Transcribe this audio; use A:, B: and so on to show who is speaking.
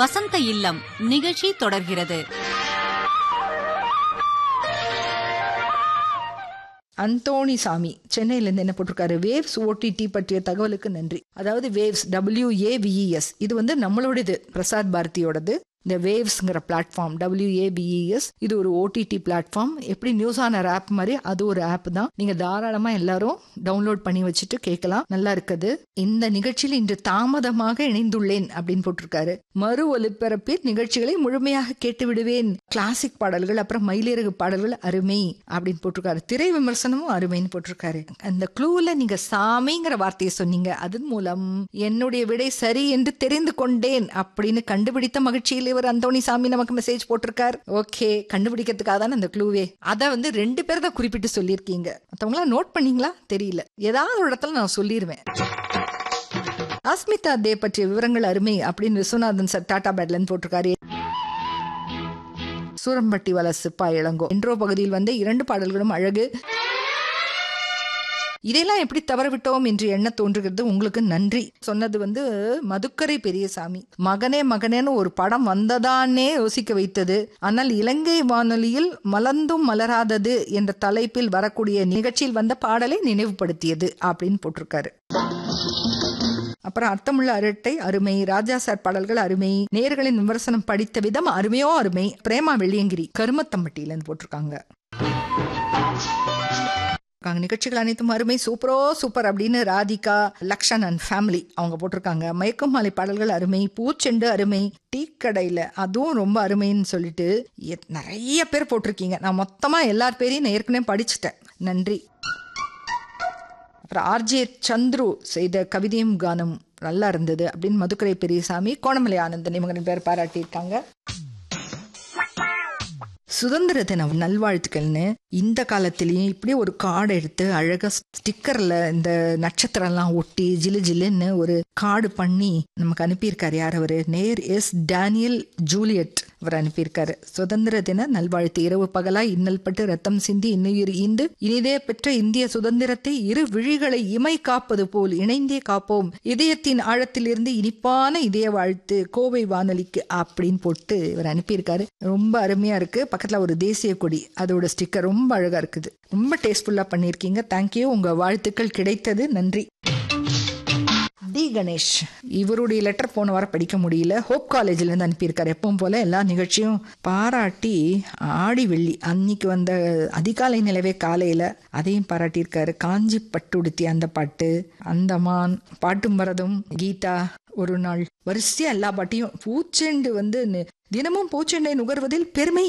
A: வசந்த இல்லம் நிகழ்ச்சி தொடர்கிறது
B: அந்தோணி சாமி சென்னையிலேருந்து என்ன போட்டிருக்காரு வேவ்ஸ் ஓடிடி பற்றிய தகவலுக்கு நன்றி அதாவது வேவ்ஸ் டபிள்யூஏவிஇஎஸ் இது வந்து நம்மளோடது பிரசாத் பாரதியோடது இந்த வேவ்ஸ்ங்கிற பிளாட்ஃபார்ம் டபிள்யூஏபிஇஎஸ் இது ஒரு ஓடிடி பிளாட்ஃபார்ம் எப்படி நியூஸ் ஆனர் ஆப் மாதிரி அது ஒரு ஆப் தான் நீங்க தாராளமா எல்லாரும் டவுன்லோட் பண்ணி வச்சுட்டு கேட்கலாம் நல்லா இருக்குது இந்த நிகழ்ச்சியில் இன்று தாமதமாக இணைந்துள்ளேன் அப்படின்னு போட்டிருக்காரு மறு ஒலிபரப்பில் நிகழ்ச்சிகளை முழுமையாக கேட்டு விடுவேன் கிளாசிக் பாடல்கள் அப்புறம் மயிலிறகு பாடல்கள் அருமை அப்படின்னு போட்டிருக்காரு திரை விமர்சனமும் அருமைன்னு போட்டிருக்காரு அந்த க்ளூல நீங்க சாமிங்கிற வார்த்தையை சொன்னீங்க அதன் மூலம் என்னுடைய விடை சரி என்று தெரிந்து கொண்டேன் அப்படின்னு கண்டுபிடித்த மகிழ்ச்சியில் இவர் அந்தோணி சாமி நமக்கு மெசேஜ் போட்டிருக்கார் ஓகே கண்டுபிடிக்கிறதுக்காக தானே அந்த க்ளூவே அதை வந்து ரெண்டு பேர் தான் குறிப்பிட்டு சொல்லியிருக்கீங்க மற்றவங்களா நோட் பண்ணீங்களா தெரியல ஏதாவது ஒரு இடத்துல நான் சொல்லிடுவேன் அஸ்மிதா தே பற்றிய விவரங்கள் அருமை அப்படின்னு விஸ்வநாதன் சார் டாடா பேட்லன்னு போட்டிருக்காரு சூரம்பட்டி வல சிப்பா இளங்கோ இன்றோ பகுதியில் வந்த இரண்டு பாடல்களும் அழகு இதையெல்லாம் எப்படி தவற விட்டோம் என்று எண்ண தோன்றுகிறது உங்களுக்கு நன்றி சொன்னது வந்து மதுக்கரை பெரியசாமி மகனே மகனேன்னு ஒரு படம் வந்ததானே யோசிக்க வைத்தது ஆனால் இலங்கை வானொலியில் மலர்ந்தும் மலராதது என்ற தலைப்பில் வரக்கூடிய நிகழ்ச்சியில் வந்த பாடலை நினைவுபடுத்தியது அப்படின்னு போட்டிருக்காரு அப்புறம் அர்த்தமுள்ள அரட்டை அருமை ராஜா சார் பாடல்கள் அருமை நேர்களின் விமர்சனம் படித்த விதம் அருமையோ அருமை பிரேமா வெள்ளியங்கிரி கருமத்தம்பட்டியிலன்னு போட்டிருக்காங்க நிகழ்ச்சிகள் அனைத்தும் அருமை சூப்பரோ சூப்பர் அப்படின்னு ராதிகா லக்ஷன் அண்ட் ஃபேமிலி அவங்க போட்டிருக்காங்க மயக்கம் மாலை பாடல்கள் அருமை பூச்செண்டு அருமை டீ கடையில் அதுவும் ரொம்ப அருமைன்னு சொல்லிட்டு நிறைய பேர் போட்டிருக்கீங்க நான் மொத்தமாக எல்லார் பேரையும் நான் ஏற்கனவே படிச்சுட்டேன் நன்றி அப்புறம் ஆர்ஜே சந்துரு செய்த கவிதையும் கானம் நல்லா இருந்தது அப்படின்னு மதுக்கரை பெரியசாமி கோணமலை ஆனந்தன் இவங்க பேர் பாராட்டியிருக்காங்க சுதந்திர தின நல்வாழ்த்துக்கள்னு இந்த காலத்திலயும் இப்படி ஒரு கார்டு எடுத்து அழகா ஸ்டிக்கர்ல இந்த நட்சத்திரம்லாம் ஒட்டி ஜிலு ஜிலுன்னு ஒரு கார்டு பண்ணி நமக்கு அனுப்பியிருக்காரு யார் அவரு நேர் எஸ் டேனியல் ஜூலியட் அவர் அனுப்பியிருக்காரு சுதந்திர தின நல்வாழ்த்து இரவு பகலா இன்னல் பட்டு ரத்தம் சிந்தி இன்னுயிர் ஈந்து இனிதே பெற்ற இந்திய சுதந்திரத்தை இரு விழிகளை இமை காப்பது போல் இணைந்தே காப்போம் இதயத்தின் ஆழத்திலிருந்து இனிப்பான இதய வாழ்த்து கோவை வானொலிக்கு அப்படின்னு போட்டு இவர் அனுப்பியிருக்காரு ரொம்ப அருமையா இருக்கு பக்கத்துல ஒரு தேசிய கொடி அதோட ஸ்டிக்கர் ரொம்ப அழகா இருக்குது ரொம்ப டேஸ்ட்ஃபுல்லா பண்ணியிருக்கீங்க தேங்க்யூ உங்க வாழ்த்துக்கள் கிடைத்தது நன்றி டி கணேஷ் இவருடைய லெட்டர் போன வாரம் படிக்க முடியல ஹோப் காலேஜ்ல இருந்து அனுப்பியிருக்காரு எப்பவும் போல எல்லா நிகழ்ச்சியும் பாராட்டி ஆடி வெள்ளி அன்னைக்கு வந்த அதிகாலை நிலவே காலையில அதையும் பாராட்டியிருக்காரு காஞ்சி பட்டுடுத்தி அந்த பாட்டு அந்தமான் பாட்டும் வரதும் கீதா ஒரு நாள் வரிசையா எல்லா பாட்டையும் பூச்செண்டு வந்து தினமும் பூச்செண்டை நுகர்வதில் பெருமை